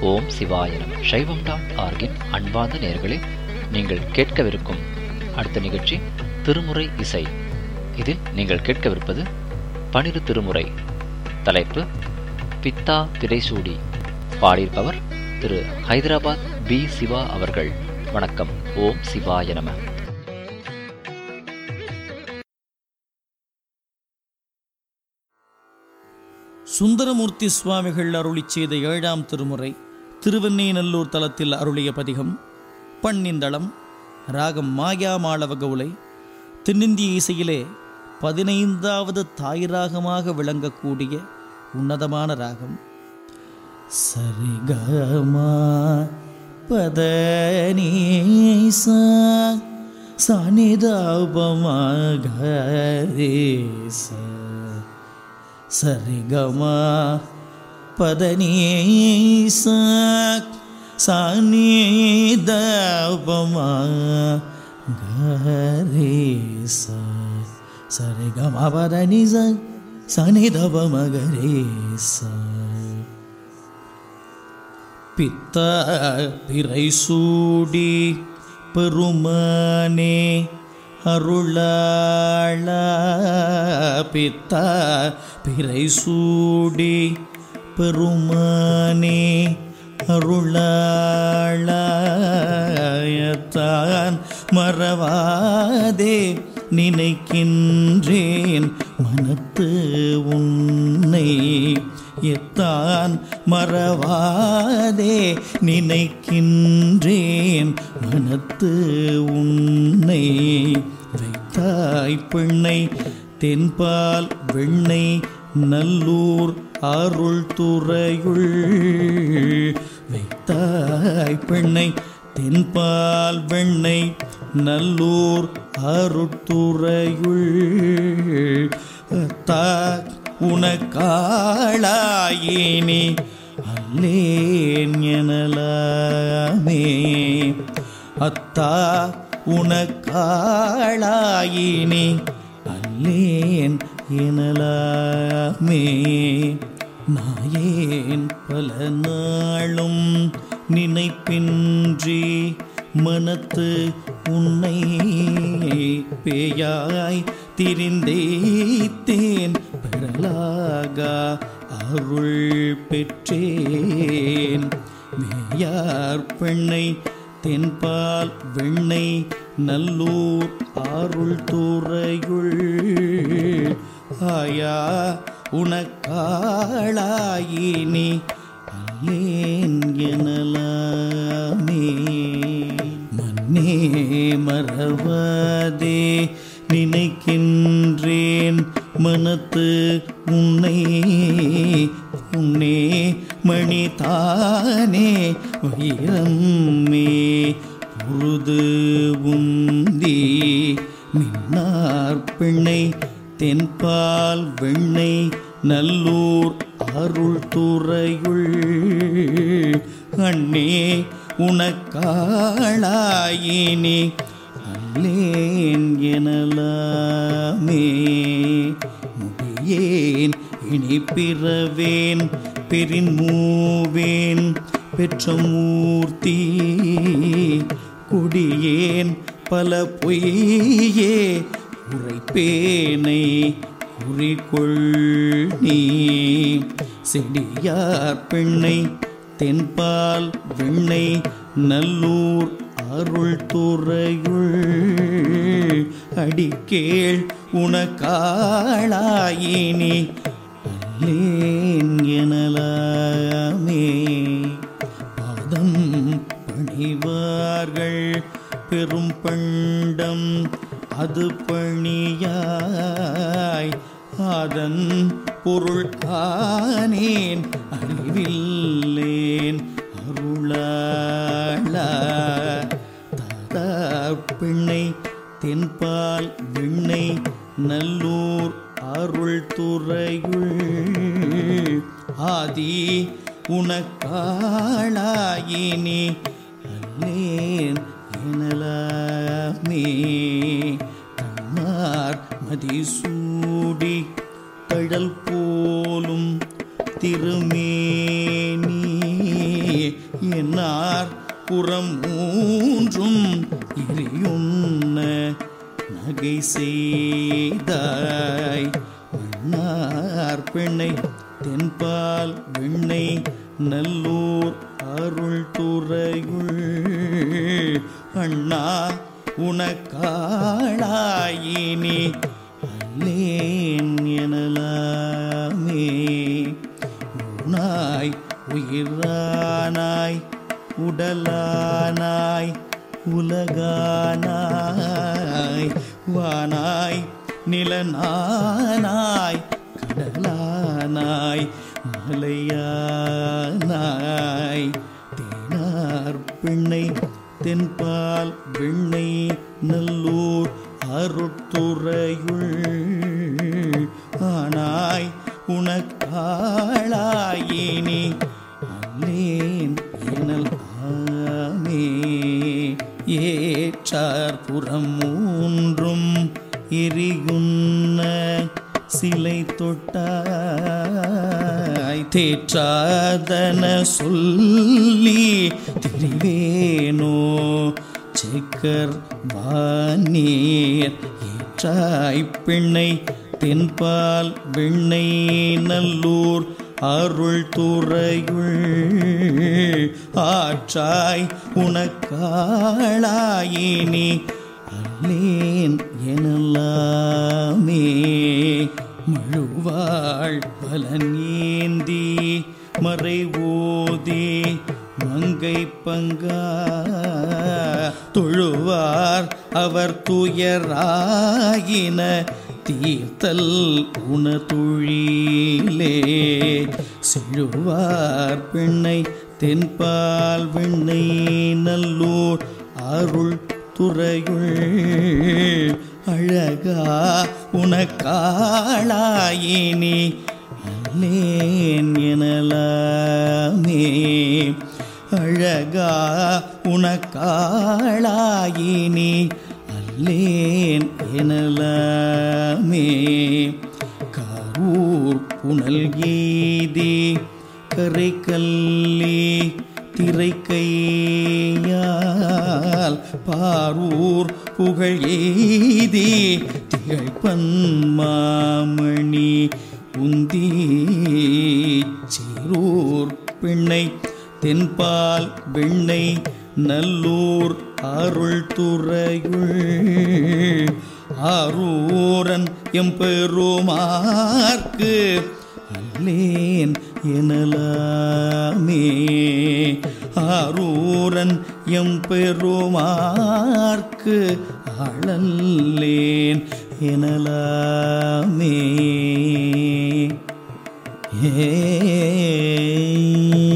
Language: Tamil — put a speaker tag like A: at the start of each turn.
A: ஓம் சிவாய நம சைவம் டாட் ஆர்கின் அன்பார்ந்த நேர்களே நீங்கள் கேட்கவிருக்கும் அடுத்த நிகழ்ச்சி திருமுறை இசை இதில் நீங்கள் கேட்கவிருப்பது பனிரு திருமுறை தலைப்பு பித்தா பிறைசூடி பாடியிருப்பவர் திரு ஹைதராபாத் பி சிவா அவர்கள் வணக்கம் ஓம் சிவாய நம
B: சுந்தரமூர்த்தி சுவாமிகள் அருளிச் செய்த ஏழாம் திருமுறை திருவெண்ணெய்நல்லூர் தலத்தில் அருளிய பதிகம் பண்ணிந்தளம் ராகம் மாயா மாளவ கவுளை தென்னிந்திய இசையிலே பதினைந்தாவது தாய்ராகமாக விளங்கக்கூடிய உன்னதமான ராகம் சரிகமா பதனீசா சனிதாபமாக சரிகமா பதனீச சானிதபமா கரேச சரிகமா பதனிச சனிதபம கரேச பித்த பிறை சூடி பெருமானே அருளாள பித்த பிறை சூடி பெருமானே அருளாளத்தான் மறவாதே நினைக்கின்றேன் மனத்து உன்னை எத்தான் மறவாதே நினைக்கின்றேன் மனத்து உன்னை வைத்தாய் பெண்ணை தென்பால் வெண்ணை நல்லூர் அருள் துறையுள் வைத்தாய் பெண்ணை தென்பால் வெண்ணை நல்லூர் அருட்துறையுள் தா உனக்காளாயினி அல்லேன் எனலாமே அத்தா உனக்காளாயினி அல்லேன் எனலாமே நாயேன் பல நாளும் நினைப்பின்றி மனத்து உன்னை பேயாய் திரிந்தேத்தேன் பெறலாக அருள் பெற்றேன் மேயார் பெண்ணை தென்பால் வெண்ணை நல்லூர் அருள் துறையுள் ஆயா உனக்காளாயினி அல்லேன் எனலாமே மன்னே மறவாதே நினைக்கின்றேன் மனத்து உன்னை உன்னே மணி தானே வைரம்மே உருது உந்தி மின்னார் பெண்ணை தென்பால் வெண்ணை நல்லூர் அருள் துறையுள் அண்ணே உனக்காளாயினி அல்லேன் எனலாமே முடியேன் இனி பிறவேன் பெரின் மூவேன் பெற்ற மூர்த்தி கொடியேன் பல பொய்யே உரைப்பேனை குறிக்கொள் நீ செடியார் பெண்ணை தென்பால் வெண்ணை நல்லூர் அருள் துறையுள் அடிக்கேள் உனக்காளாயினி அல்லேன் எனலாமே பாதம் பணிவார்கள் பெரும் பண்டம் அது பணியாய் அதன் பொருள் ஆனேன் அறிவில்லேன் அருளாள தாதா பெண்ணை தென்பால் வெண்ணை நல்லூர் அருள் துறையுள் ஆதி உனக்காளாயினி அல்லேன் எனலாமே தன்னார் மதிசூடி தழல் போலும் திருமேனி என்னார் புறம் மூன்றும் எரியுண்ண நகை செய்தாய் மன்னார் பெண்ணை தென்பால் வெண்ணை நல்லூர் அருள் துறையுள் அண்ணா உனக்காளாயினி அல்லேன் எனலாமே உனாய் உயிரானாய் உடலானாய் உலகானாய் வானாய் நிலனானாய் கடலானாய் மலையானாய் தேனார் பெண்ணை தென்பால் வெண்ணை நல்லூர் அருட்டுறையுள் ஆனாய் உனக்காளாயினி அல்லேன் எனல் ஆமே ஏற்றார் புறம் மூன்றும் எரியுண்ண சிலை தொட்டாய் தேற்றாதன சொல்லி திரிவேனோ செக்கர் வானீர் ஏற்றாய் பெண்ணை தென்பால் வெண்ணை நல்லூர் அருள் துறையுள் ஆற்றாய் உனக்காளாயினி அல்லேன் எனலாமே மழுவாள் பலன் ஏந்தி மறைவோதி மங்கை பங்கா தொழுவார் அவர் துயராயின தீர்த்தல் உணதுழிலே செழுவார் பெண்ணை தென்பால் வெண்ணை நல்லூர் அருள் துறையுள் அழகா உனக்காளாயினி அல்லேன் எனலாமே அழகா உனக்காளாயினி அல்லேன் எனலாமே காரூர் புனல் எய்தி கரை கல்லி திரைக்கையால் பாரூர் புகழ் எய்தி திகழ் பன்மாமணி உந்தி சீரூர் பெண்ணை தென்பால் வெண்ணை நல்லூர் அருள் துறையுள் ஆரூரன் எம்பெருமார்க்கு அல்லேன் எனலாமே ஆரூரன் எம்பெருமார்க்கு அழல்லேன் எனலாமே ஏ